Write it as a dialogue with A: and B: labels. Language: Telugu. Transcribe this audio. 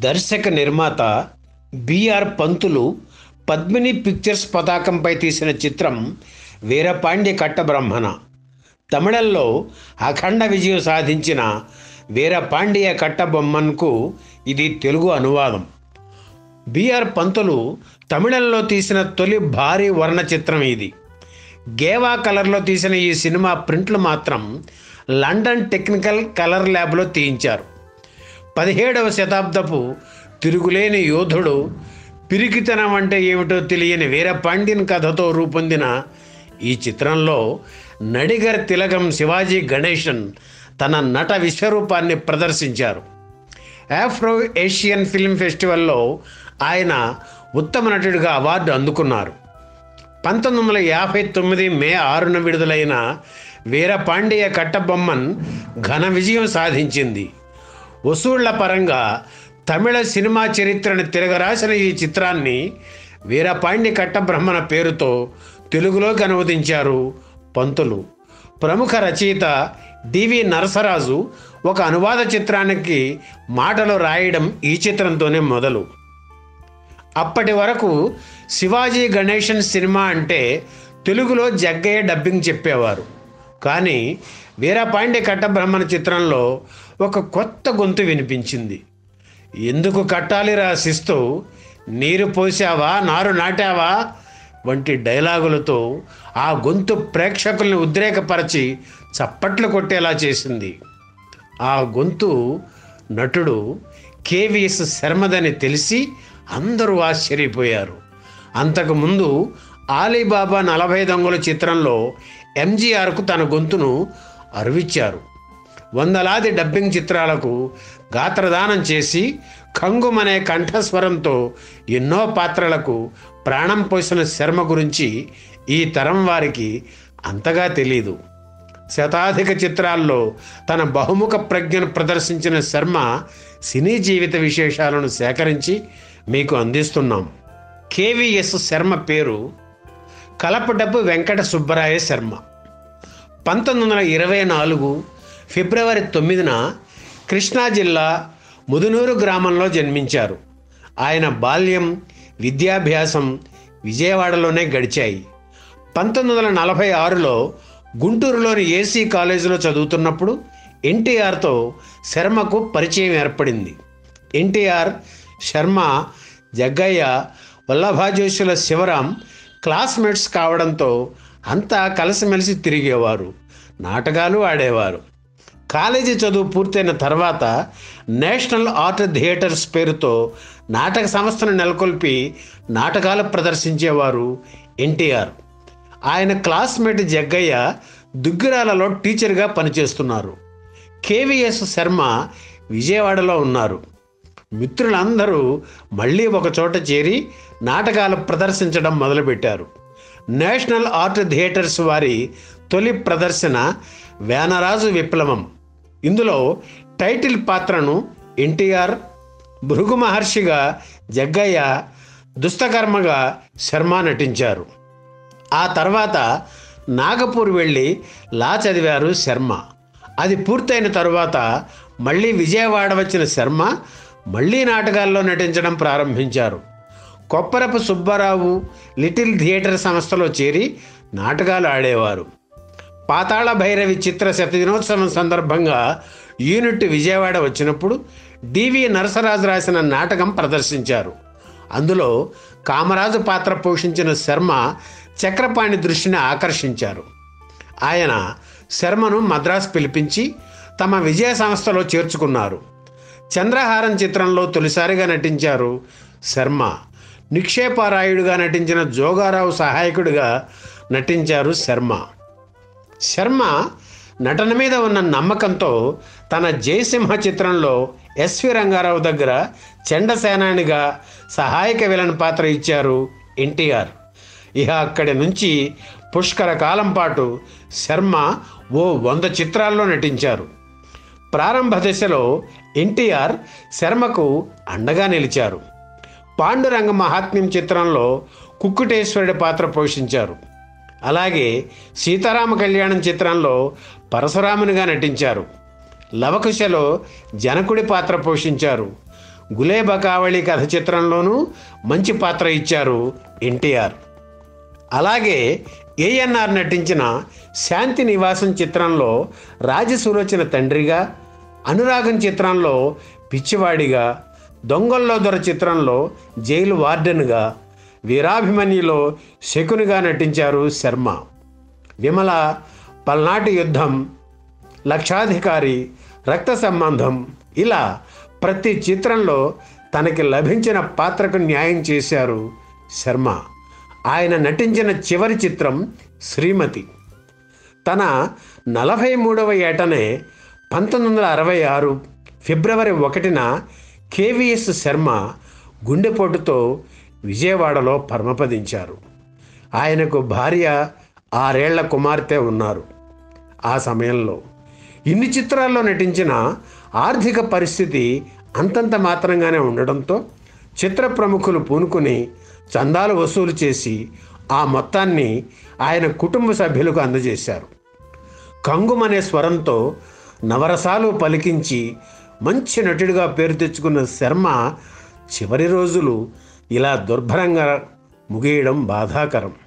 A: దర్శక నిర్మాత బిఆర్ పంతులు పద్మిని పిక్చర్స్ పతాకంపై తీసిన చిత్రం వీరపాండ్య కట్టబ్రహ్మణ తమిళంలో అఖండ విజయం సాధించిన వీరపాండ్య కట్టబొమ్మన్కు ఇది తెలుగు అనువాదం బిఆర్ పంతులు తమిళంలో తీసిన తొలి భారీ వర్ణ చిత్రం ఇది గేవా కలర్లో తీసిన ఈ సినిమా ప్రింట్లు మాత్రం లండన్ టెక్నికల్ కలర్ ల్యాబ్లో తీయించారు పదిహేడవ శతాబ్దపు తిరుగులేని యోధుడు పిరికితనం అంటే ఏమిటో తెలియని వీరపాండ్యన్ కథతో రూపొందిన ఈ చిత్రంలో నడిగర్ తిలకం శివాజీ గణేశన్ తన నట విశ్వరూపాన్ని ప్రదర్శించారు ఆఫ్రో ఏషియన్ ఫిల్మ్ ఫెస్టివల్లో ఆయన ఉత్తమ నటుడిగా అవార్డు అందుకున్నారు పంతొమ్మిది వందల యాభై తొమ్మిది మే ఆరున విడుదలైన వీరపాండ్య కట్టబొమ్మన్ ఘన విజయం సాధించింది వసూళ్ల పరంగా తమిళ సినిమా చరిత్రను తిరగరాసిన ఈ చిత్రాన్ని వీరపాండ్య కట్టబ్రహ్మణ పేరుతో తెలుగులోకి అనువదించారు పంతులు ప్రముఖ రచయిత డివి నరసరాజు ఒక అనువాద చిత్రానికి మాటలు రాయడం ఈ చిత్రంతోనే మొదలు అప్పటి వరకు శివాజీ గణేశన్ సినిమా అంటే తెలుగులో జగ్గయ్య డబ్బింగ్ చెప్పేవారు కానీ వీరపాండ్య కట్టబ్రహ్మణ చిత్రంలో ఒక కొత్త గొంతు వినిపించింది ఎందుకు కట్టాలి రాసిస్తూ నీరు పోసావా నారు నాటావా వంటి డైలాగులతో ఆ గొంతు ప్రేక్షకుల్ని ఉద్రేకపరచి చప్పట్లు కొట్టేలా చేసింది ఆ గొంతు నటుడు కేవీఎస్ శర్మదని తెలిసి అందరూ ఆశ్చర్యపోయారు అంతకుముందు ఆలీబాబా నలభై దొంగల చిత్రంలో ఎంజీఆర్కు తన గొంతును అరువిచ్చారు వందలాది డబ్బింగ్ చిత్రాలకు గాత్రదానం చేసి ఖంగుమనే కంఠస్వరంతో ఎన్నో పాత్రలకు ప్రాణం పోసిన శర్మ గురించి ఈ తరం వారికి అంతగా తెలీదు శతాధిక చిత్రాల్లో తన బహుముఖ ప్రజ్ఞను ప్రదర్శించిన శర్మ సినీ జీవిత విశేషాలను సేకరించి మీకు అందిస్తున్నాం కేవీఎస్ శర్మ పేరు కలపడపు వెంకట సుబ్బరాయ శర్మ పంతొమ్మిది వందల ఇరవై నాలుగు ఫిబ్రవరి తొమ్మిదిన కృష్ణా జిల్లా ముదునూరు గ్రామంలో జన్మించారు ఆయన బాల్యం విద్యాభ్యాసం విజయవాడలోనే గడిచాయి పంతొమ్మిది వందల నలభై ఆరులో గుంటూరులోని ఏసీ కాలేజీలో చదువుతున్నప్పుడు ఎన్టీఆర్తో శర్మకు పరిచయం ఏర్పడింది ఎన్టీఆర్ శర్మ జగ్గయ్య వల్లభాజోషుల శివరాం క్లాస్మేట్స్ కావడంతో అంతా కలిసిమెలిసి తిరిగేవారు నాటకాలు ఆడేవారు కాలేజీ చదువు పూర్తయిన తర్వాత నేషనల్ ఆర్ట్ థియేటర్స్ పేరుతో నాటక సంస్థను నెలకొల్పి నాటకాలు ప్రదర్శించేవారు ఎన్టీఆర్ ఆయన క్లాస్మేట్ జగ్గయ్య దుగ్గిరాలలో టీచర్గా పనిచేస్తున్నారు కేవీఎస్ శర్మ విజయవాడలో ఉన్నారు మిత్రులందరూ మళ్ళీ ఒక చోట చేరి నాటకాలు ప్రదర్శించడం మొదలుపెట్టారు నేషనల్ ఆర్ట్ థియేటర్స్ వారి తొలి ప్రదర్శన వేనరాజు విప్లవం ఇందులో టైటిల్ పాత్రను ఎన్టీఆర్ భృగు మహర్షిగా జగ్గయ్య దుస్తకర్మగా శర్మ నటించారు ఆ తర్వాత నాగపూర్ వెళ్ళి లా చదివారు శర్మ అది పూర్తయిన తరువాత మళ్ళీ విజయవాడ వచ్చిన శర్మ మళ్ళీ నాటకాల్లో నటించడం ప్రారంభించారు కొప్పరపు సుబ్బారావు లిటిల్ థియేటర్ సంస్థలో చేరి నాటకాలు ఆడేవారు పాతాళ భైరవి చిత్ర శతదినోత్సవం సందర్భంగా యూనిట్ విజయవాడ వచ్చినప్పుడు డివి నరసరాజు రాసిన నాటకం ప్రదర్శించారు అందులో కామరాజు పాత్ర పోషించిన శర్మ చక్రపాణి దృష్టిని ఆకర్షించారు ఆయన శర్మను మద్రాసు పిలిపించి తమ విజయ సంస్థలో చేర్చుకున్నారు చంద్రహారం చిత్రంలో తొలిసారిగా నటించారు శర్మ నిక్షేపారాయుడుగా నటించిన జోగారావు సహాయకుడిగా నటించారు శర్మ శర్మ నటన మీద ఉన్న నమ్మకంతో తన జయసింహ చిత్రంలో ఎస్వి రంగారావు దగ్గర చండసేనానిగా సహాయక విలన్ పాత్ర ఇచ్చారు ఎన్టీఆర్ ఇక అక్కడి నుంచి పుష్కర కాలం పాటు శర్మ ఓ వంద చిత్రాల్లో నటించారు ప్రారంభ దశలో ఎన్టీఆర్ శర్మకు అండగా నిలిచారు పాండురంగ మహాత్మ్యం చిత్రంలో కుక్కుటేశ్వరుడి పాత్ర పోషించారు అలాగే సీతారామ కళ్యాణం చిత్రంలో పరశురామునిగా నటించారు లవకుశలో జనకుడి పాత్ర పోషించారు గులేబకావళి కథ చిత్రంలోనూ మంచి పాత్ర ఇచ్చారు ఎన్టీఆర్ అలాగే ఏఎన్ఆర్ నటించిన శాంతి నివాసం చిత్రంలో రాజసులోచన తండ్రిగా అనురాగం చిత్రంలో పిచ్చివాడిగా దొంగల్లో దొర చిత్రంలో జైలు వార్డెన్గా వీరాభిమన్యులో శకునిగా నటించారు శర్మ విమల పల్నాటి యుద్ధం లక్షాధికారి రక్త సంబంధం ఇలా ప్రతి చిత్రంలో తనకి లభించిన పాత్రకు న్యాయం చేశారు శర్మ ఆయన నటించిన చివరి చిత్రం శ్రీమతి తన నలభై మూడవ ఏటనే పంతొమ్మిది వందల అరవై ఆరు ఫిబ్రవరి ఒకటిన కేవీఎస్ శర్మ గుండెపోటుతో విజయవాడలో పరమపదించారు ఆయనకు భార్య ఆరేళ్ల కుమార్తె ఉన్నారు ఆ సమయంలో ఇన్ని చిత్రాల్లో నటించిన ఆర్థిక పరిస్థితి అంతంత మాత్రంగానే ఉండడంతో చిత్ర ప్రముఖులు పూనుకుని చందాలు వసూలు చేసి ఆ మొత్తాన్ని ఆయన కుటుంబ సభ్యులకు అందజేశారు కంగుమనే స్వరంతో నవరసాలు పలికించి మంచి నటుడిగా పేరు తెచ్చుకున్న శర్మ చివరి రోజులు ఇలా దుర్భరంగా ముగియడం బాధాకరం